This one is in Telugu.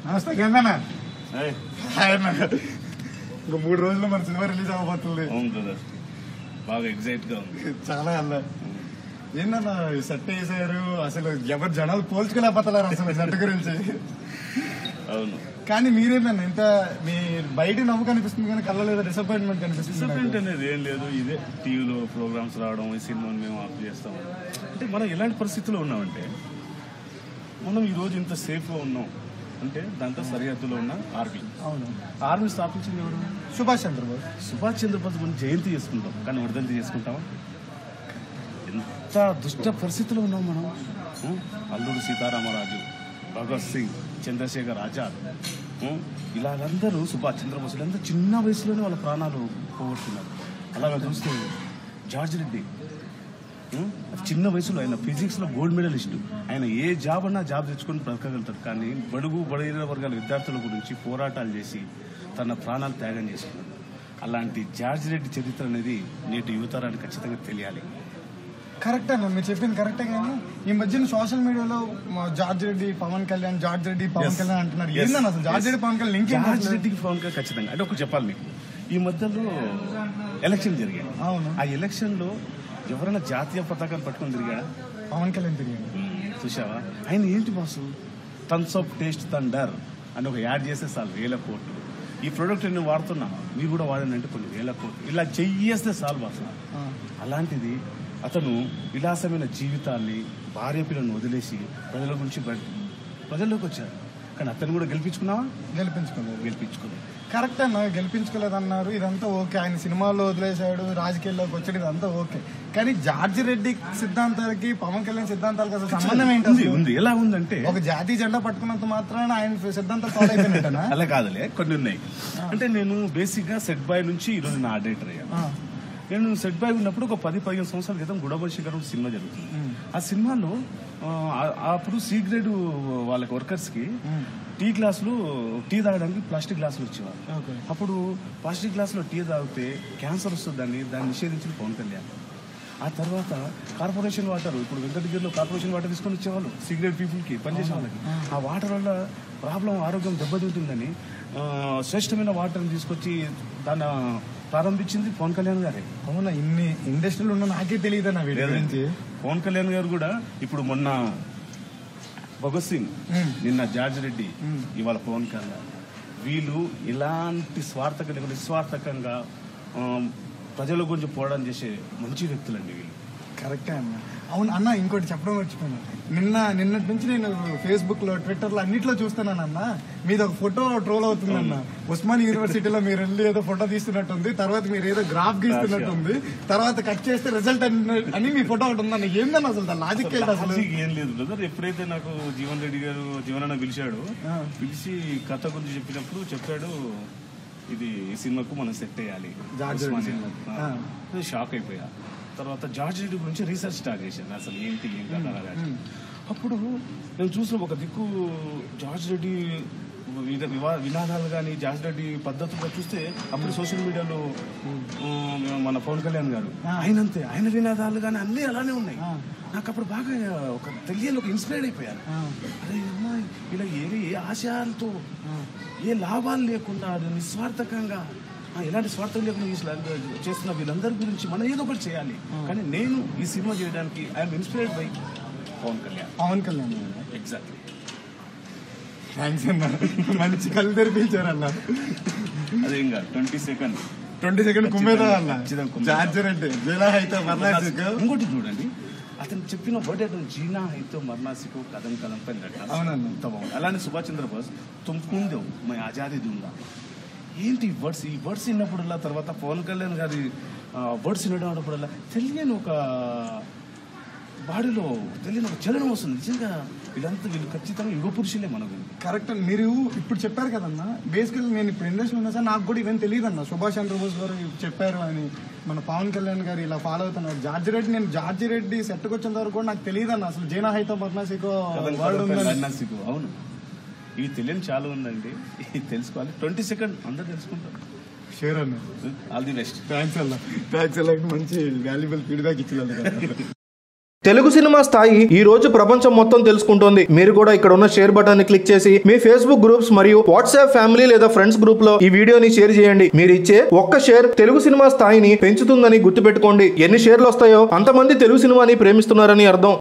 నమస్తే ఏందన్నా ఏయ్, హాయ్ అన్న ఇంకా మూడు రోజుల్లో మన సినిమా రిలీజ్ అవ్వబోతుంది అవును బ్రదర్ బాగా ఎగ్జైట్ గా ఉంది చాలా అన్న ఏందన్నా ఈ సెట్ వేసారు అసలు ఎవరు జనాలు పోల్చుకోలేకపోతున్నారు అసలు సెట్ గురించి అవును కానీ మీరేందన్న ఇంత మీ బయట నవ్వు కనిపిస్తుంది కానీ కళ్ళలో డిసప్పాయింట్మెంట్ కనిపిస్తుంది డిసప్పాయింట్ నాకు. అనేది ఏం లేదు ఇదే టీవీలో ప్రోగ్రామ్స్ రావడం ఈ సినిమాని మేము ఆఫ్ చేస్తాం అంటే మనం ఎలాంటి పరిస్థితుల్లో ఉన్నామంటే మనం ఈ రోజు ఇంత సేఫ్ గా ఉన్నాం అంటే దాంట్లో సరిహద్దులో ఉన్న ఆర్మీ అవును ఆర్మీ స్థాపించింది ఎవరు సుభాష్ చంద్రబోస్ సుభాష్ చంద్రబోస్ గురించి జయంతి చేసుకుంటాం కానీ వర్ధంతి చేసుకుంటామా ఎంత దుష్ట పరిస్థితిలో ఉన్నాం మనం ఉం? అల్లూరు సీతారామరాజు భగత్ సింగ్ చంద్రశేఖర్ ఆజాద్ ఉం? ఇలాగందరూ సుభాష్ చంద్రబోస్ వీళ్ళందరూ చిన్న వయసులోనే వాళ్ళ ప్రాణాలు పోగొట్టుకున్నారు అలాగా చూస్తే జార్జ్ రెడ్డి ఉం? చిన్న వయసులో ఆయన ఫిజిక్స్ లో గోల్డ్ మెడలిస్ట్ ఆయన ఏ జాబ్ అన్నా జాబ్ తెచ్చుకొని బ్రతకగలుగుతాడు కానీ బడుగు బడిన వర్గాల విద్యార్థుల గురించి పోరాటాలు చేసి తన ప్రాణాలు త్యాగం చేసుకున్నాడు అలాంటి జార్జ్ రెడ్డి చరిత్ర అనేది నేటి యువతరానికి ఖచ్చితంగా తెలియాలి కరెక్ట్ అన్న మీరు చెప్పింది కరెక్టే కానీ ఈ మధ్యన సోషల్ మీడియాలో మా జార్జ్ రెడ్డి పవన్ కళ్యాణ్ జార్జ్ రెడ్డి పవన్ Yes. కళ్యాణ్ అంటున్నారు Yes. ఏందన్న అసలు జార్జ్ రెడ్డి పవన్ కళ్యాణ్ లింక్ ఏంటి జార్జ్ అసలు? రెడ్డికి పవన్ కళ్యాణ్ ఖచ్చితంగా అంటే ఒకటి చెప్పాలి మీకు ఈ మధ్యలో ఎలక్షన్ జరిగాయి అవును ఆ ఎలక్షన్ లో ఎవరైనా జాతీయ పతాకాన్ని పట్టుకొని తిరిగాడా పవన్ కళ్యాణ్ తిరిగాడు చూసావా ఆయన ఏంటి boss Thums Up taste thunder అని ఒక యాడ్ చేస్తే చాలు వేల కోట్లు ఈ ప్రోడక్ట్ నేను వాడుతున్నా మీరు కూడా వాడండి అంటే కొన్ని వేల కోట్లు ఇలా చెయ్యేస్తే చాలు బాసు ఆ. అలాంటిది అతను విలాసమైన జీవితాన్ని భార్య పిల్లలను వదిలేసి ప్రజల గురించి బయట ప్రజల్లోకి వచ్చారు కానీ అతను కూడా గెలిపించుకున్నావా గెలిపించుకోలేదు గెలిపించుకోలేదు కరెక్ట్ అన్న గెలిపించుకోలేదన్నారు ఇదంతా ఓకే ఆయన సినిమాల్లో వదిలేశాడు రాజకీయాల్లోకి వచ్చాడు ఇదంతా ఓకే కానీ జార్జి రెడ్డి సిద్ధాంతాలకి పవన్ కళ్యాణ్ సిద్ధాంతాలకి అసలు సంబంధం ఏంటి ఉంది అసలు? ఉంది ఎలా ఉందంటే ఒక జాతీయ జెండా పట్టుకున్నంత మాత్రాన ఆయన సిద్ధాంతాలు ఫాలో అయిపోయినట్టనా అలా కాదులే కొన్ని ఉన్నాయి అంటే నేను బేసిక్ గా సెట్ బాయ్ నుంచి ఈ రోజు నా ఆర్డేటర్ అయ్యా ఆ, నేను సెట్ బాయ్ ఉన్నప్పుడు ఒక పది పదిహేను సంవత్సరాల క్రితం గుడబల్ శిఖర్ ఒక సినిమా జరుగుతుంది ఉమ్, ఆ సినిమాలో ఆ, ఆ- అప్పుడు సి గ్రేడ్ వాళ్ళకి వర్కర్స్ కి ఉమ్, టీ గ్లాసులు టీ తాగడానికి ప్లాస్టిక్ గ్లాసులు వచ్చేవారు ఓకే అప్పుడు ప్లాస్టిక్ గ్లాసులో టీ తాగితే క్యాన్సర్ వస్తుందని దాన్ని నిషేధించిన పవన్ కళ్యాణ్ ఆ తర్వాత కార్పొరేషన్ వాటర్ ఇప్పుడు వెంకటగిరిలో కార్పొరేషన్ వాటర్ తీసుకొని వచ్చేవాళ్ళు సిగరెట్ పీపుల్ కి పనిచేసే వాళ్ళకి ఆ వాటర్ వల్ల ప్రాబ్లం ఆరోగ్యం దెబ్బతింటుందని ఆ, శ్రేష్టమైన వాటర్ని తీసుకొచ్చి దాన్ని ప్రారంభించింది పవన్ కళ్యాణ్ గారే అవునా ఇన్ని ఇండస్ట్రీలు ఉన్న నాకే తెలియదు అన్న వీటి గురించి పవన్ కళ్యాణ్ గారు కూడా ఇప్పుడు మొన్న భగత్ సింగ్ ఉమ్, నిన్న జార్జ్ రెడ్డి ఉమ్. ఇవాళ పవన్ కళ్యాణ్ వీళ్ళు ఇలాంటి స్వార్థక నిస్వార్థకంగా ఆ, ప్రజల గురించి పోరాటం చేసే మంచి వ్యక్తులండి వీళ్ళు కరెక్టే అన్న అవును అన్న ఇంకోటి చెప్పడం మర్చిపోయాను నిన్న నిన్నటి నుంచి నేను ఫేస్బుక్ లో ట్విట్టర్ లో అన్నిట్లో చూస్తున్నాను అన్న మీది ఒక ఫోటో ట్రోల్ అవుతుందన్న ఉస్మాన్ యూనివర్సిటీలో మీరు వెళ్ళి ఏదో ఫోటో తీస్తున్నట్టుంది తర్వాత మీరు ఏదో గ్రాఫ్ గీస్తున్నట్టుంది తర్వాత కట్ చేస్తే రిజల్ట్ అని మీ ఫోటో ఒకటి ఉందన్న ఏందన్న అసలు దాని లాజిక్ ఏంటి అసలు లాజిక్ ఏం లేదు బ్రదర్ ఎప్పుడైతే నాకు జీవన్ రెడ్డి గారు జీవనన్న పిలిచాడు ఆ. పిలిచి కథ గురించి చెప్పినప్పుడు చెప్పాడు ఇది ఈ సినిమాకు మనం సెట్ అయ్యాలి జార్జ్ రెడ్డి ఉస్మానియా. సినిమాకి. ఆ. ఆ. నేను షాక్ అయిపోయా తర్వాత జార్జ్ రెడ్డి గురించి రీసెర్చ్ స్టార్ట్ చేశాను అసలు ఏంటి ఏం కదా అలాగా. అప్పుడు నేను చూసిన ఒక దిక్కు జార్జ్ రెడ్డి విధ- వివా- విధానాలు కానీ జార్జ్ రెడ్డి పద్ధతులు చూస్తే అప్పుడు సోషల్ మీడియాలో ఆ, మన పవన్ కళ్యాణ్ గారు ఆ. ఆయనంతే ఆయన వినాదాలు కానీ అన్నీ అలానే ఉన్నాయి ఆ. నాకు అప్పుడు బాగా ఒక తెలియని ఒక ఇన్స్పైర్డ్ అయిపోయాను ఆ, అరే అమ్మా ఇలా ఏ ఏ ఆశయాలతో ఆ, ఏ లాభాలు లేకుండా అది నిస్వార్థకంగా ఆ, ఎలాంటి స్వార్థం లేకుండా ఈ స్లా- చేస్తున్న వీళ్ళందరి గురించి మనం ఏదో ఒకటి చేయాలి కానీ నేను ఈ సినిమా చేయడానికి I'm inspired by Pawan Kalyan Pawan Kalyan exactly thanks అన్న మంచి కళ్ళు తెరిపించారు అన్న అదే ఇంకా ట్వంటీ సెకండ్ ట్వంటీ సెకండ్ కుమ్మేదా అన్న ఖచ్చితంగా కుమ్మేదా. జార్జర్ అంటే జిల్లా అయితే మర్నాసిక్ ఇంకోటి చూడండి అతను చెప్పిన వర్డ్ ఏంటంటే జీనా అయితే మర్నాసికు కథం కథం పై లడ్డా. అవునన్న. ఎంత బాగుంది అలానే సుభాష్ చంద్రబోస్ తుమ్కుందేవు మై ఆజాదీ దుందా ఏంటి ఈ వర్డ్స్ ఈ వర్డ్స్ విన్నప్పుడల్లా తర్వాత పవన్ కళ్యాణ్ గారి వర్డ్స్ వినడప్పుడల్లా తెలియని ఒక బాడీలో తెలియని ఒక చలనం వస్తుంది నిజంగా వీళ్ళంతా వీళ్ళు ఖచ్చితంగా యుగ పురుషులే మనకు కరెక్ట్ మీరు ఇప్పుడు చెప్పారు కదన్నా బేసికల్ నేను ఇప్పుడు ఇండస్ట్రీ ఉన్నా సార్ నాకు కూడా ఇవన్నీ తెలియదు అన్న సుభాష్ చంద్రబోస్ గారు చెప్పారు అని మన పవన్ కళ్యాణ్ గారు ఇలా ఫాలో అవుతున్నారు జార్జి రెడ్డి నేను జార్జి రెడ్డి సెట్కి వచ్చేంత వరకు కూడా నాకు తెలియదు అన్న అసలు జైనా హైతో పద్మాసికో కథం వర్డ్ కథం పై ఉందని లడ్నాసికు అవును ఇవి తెలియని చాలా ఉందండి ఇది తెలుసుకోవాలి ట్వంటీ సెకండ్ అందరూ తెలుసుకుంటారు షూర్ అన్న ఆల్ ది బెస్ట్ థ్యాంక్స్ అన్న థ్యాంక్స్ అలా మంచి వాల్యుబుల్ ఫీడ్బ్యాక్ ఇచ్చిన తెలుగు సినిమా స్థాయి ఈ రోజు ప్రపంచం మొత్తం తెలుసుకుంటోంది మీరు కూడా ఇక్కడ ఉన్న షేర్ బటన్ ని క్లిక్ చేసి మీ ఫేస్బుక్ గ్రూప్స్ మరియు వాట్సాప్ ఫ్యామిలీ లేదా ఫ్రెండ్స్ గ్రూప్ లో ఈ వీడియోని షేర్ చేయండి మీరు ఇచ్చే ఒక్క షేర్ తెలుగు సినిమా స్థాయిని పెంచుతుందని గుర్తుపెట్టుకోండి ఎన్ని షేర్లు వస్తాయో అంతమంది తెలుగు సినిమాని ప్రేమిస్తున్నారని అర్థం